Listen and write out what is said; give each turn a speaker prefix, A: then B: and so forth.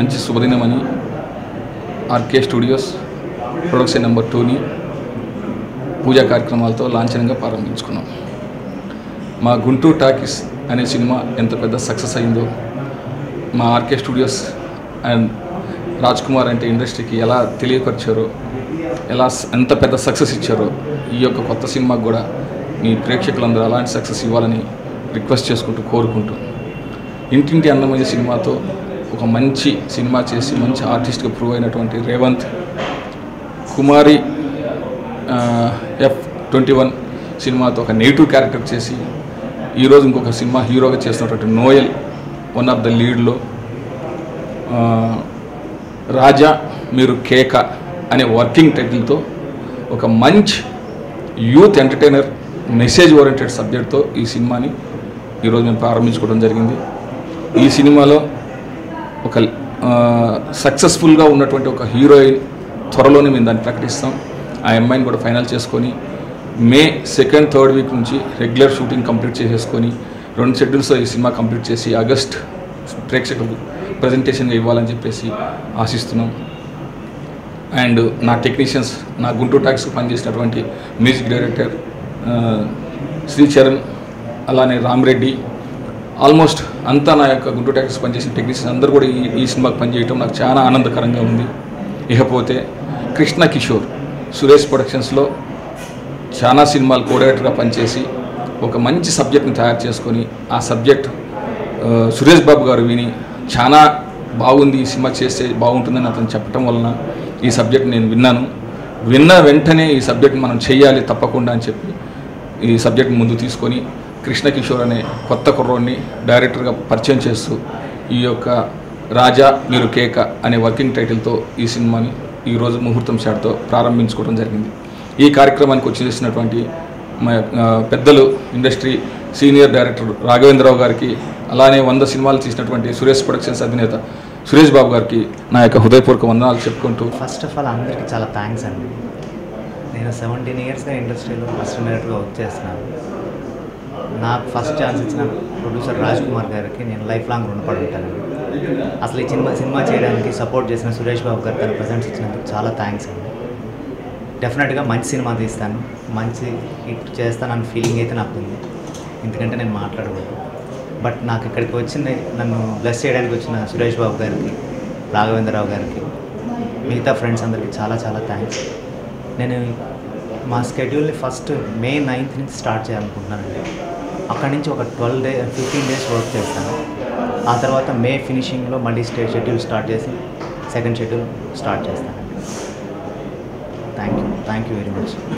A: మంచి శుభదినమని RK studios production number టూని పూజా కార్యక్రమాలతో లాంఛనంగా ప్రారంభించుకున్నాం మా గుంటూరు టాకీస్ అనే సినిమా ఎంత పెద్ద సక్సెస్ అయిందో మా RK studios and Raj Kumar అంటే ఇండస్ట్రీకి ఎలా తెలియపరిచారో ఎలా స- ఎంత పెద్ద సక్సెస్ ఇచ్చారో ఈ యొక్క కొత్త సినిమాకు కూడా మీ ప్రేక్షకులందరూ అలాంటి సక్సెస్ ఇవ్వాలని రిక్వెస్ట్ చేసుకుంటూ కోరుకుంటూ ఇంటింటి అన్నమయ్య సినిమాతో ఒక మంచి సినిమా చేసి మంచి ఆర్టిస్ట్గా ప్రూవ్ అయినటువంటి Revanth Kumari F twenty one సినిమాతో ఒక నెగిటివ్ క్యారెక్టర్ చేసి ఈరోజు ఇంకొక సినిమా హీరోగా చేస్తున్నటువంటి నోయల్ వన్ ఆఫ్ ద లీడ్లో ఆ, రాజా మీరు కేక అనే వర్కింగ్ టైటిల్తో ఒక మంచి యూత్ ఎంటర్టైనర్ మెసేజ్ ఓరియంటెడ్ సబ్జెక్ట్తో ఈ సినిమాని ఈరోజు మేము ప్రారంభించుకోవడం జరిగింది ఈ సినిమాలో ఒక సక్సెస్ఫుల్గా ఉన్నటువంటి ఒక హీరోయిన్ త్వరలోనే మేము దాన్ని ప్రకటిస్తాం ఆ అమ్మాయిని కూడా ఫైనల్ చేసుకొని మే సెకండ్ థర్డ్ వీక్ నుంచి రెగ్యులర్ షూటింగ్ కంప్లీట్ చేసేసుకొని రెండు షెడ్యూల్స్తో ఈ సినిమా కంప్లీట్ చేసి ఆగస్ట్ ప్రేక్షకులకు ప్రజెంటేషన్గా ఇవ్వాలని చెప్పేసి ఆశిస్తున్నాం అండ్ నా టెక్నీషియన్స్ నా గుంటూరు టాక్స్కి పనిచేసినటువంటి మ్యూజిక్ డైరెక్టర్ ఆ, శ్రీచరణ్ అలానే రామిరెడ్డి ఆల్మోస్ట్ అంతా నా యొక్క గుంటూరు టాక్స్ పనిచేసిన టెక్నీషియన్స్ అందరూ కూడా ఈ ఈ సినిమాకి పనిచేయటం నాకు చాలా ఆనందకరంగా ఉంది ఇకపోతే కృష్ణ కిషోర్ సురేష్ ప్రొడక్షన్స్లో చాలా సినిమాలు కోఆర్డినేటర్గా పనిచేసి ఒక మంచి సబ్జెక్ట్ని తయారు చేసుకొని ఆ సబ్జెక్ట్ ఆ, సురేష్ బాబు గారు విని చాలా బాగుంది ఈ సినిమా చేస్తే బాగుంటుందని అతను చెప్పడం వలన ఈ సబ్జెక్ట్ నేను విన్నాను విన్న వెంటనే ఈ సబ్జెక్ట్ మనం చేయాలి తప్పకుండా అని చెప్పి ఈ సబ్జెక్ట్ ముందు తీసుకొని కృష్ణ కిషోర్ అనే కొత్త కుర్రోడిని డైరెక్టర్గా పరిచయం చేస్తూ ఈ యొక్క రాజా మీరు కేక అనే వర్కింగ్ టైటిల్తో ఈ సినిమాని ఈరోజు ముహూర్తం షాట్తో ప్రారంభించుకోవడం జరిగింది ఈ కార్యక్రమానికి వచ్చి చేసినటువంటి మా ఆ, పెద్దలు ఇండస్ట్రీ సీనియర్ డైరెక్టర్ రాఘవేంద్రరావు గారికి అలానే వంద సినిమాలు తీసినటువంటి సురేష్ ప్రొడక్షన్స్ అధినేత సురేష్ బాబు గారికి నా యొక్క హృదయపూర్వక వందనాలు చెప్పుకుంటూ
B: ఫస్ట్ ఆఫ్ ఆల్ అందరికీ చాలా థ్యాంక్స్ అండి నేను సెవెంటీన్ ఇయర్స్గా ఇండస్ట్రీలో ఫస్ట్ డైరెక్టర్గా వర్క్ చేస్తున్నాను నాకు ఫస్ట్ ఛాన్స్ ఇచ్చిన ప్రొడ్యూసర్ రాజ్ కుమార్ గారికి నేను లైఫ్ లాంగ్ రుణపడి ఉంటానండి అసలు ఈ సినిమా సినిమా చేయడానికి సపోర్ట్ చేసిన సురేష్ బాబు గారు తన ప్రజెంట్స్ ఇచ్చినందుకు చాలా థ్యాంక్స్ అండి డెఫినెట్గా మంచి సినిమా తీస్తాను మంచి హిట్ చేస్తానన్న ఫీలింగ్ అయితే నాకు ఉంది ఎందుకంటే నేను మాట్లాడకూడదు బట్ నాకు ఇక్కడికి వచ్చింది నన్ను బ్లెస్ చేయడానికి వచ్చిన సురేష్ బాబు గారికి రాఘవేంద్రరావు గారికి మిగతా ఫ్రెండ్స్ అందరికీ చాలా చాలా థ్యాంక్స్ నేను మా స్కెడ్యూల్ని ఫస్ట్ మే నైన్త్ నుంచి స్టార్ట్ చేయాలనుకుంటున్నానండి అక్కడి నుంచి ఒక twelve day fifteen days work చేస్తాను ఆ తర్వాత మే ఫినిషింగ్లో మళ్ళీ స్టే షెడ్యూల్ స్టార్ట్ చేసి సెకండ్ షెడ్యూల్ స్టార్ట్ చేస్తానండి thank you thank you very much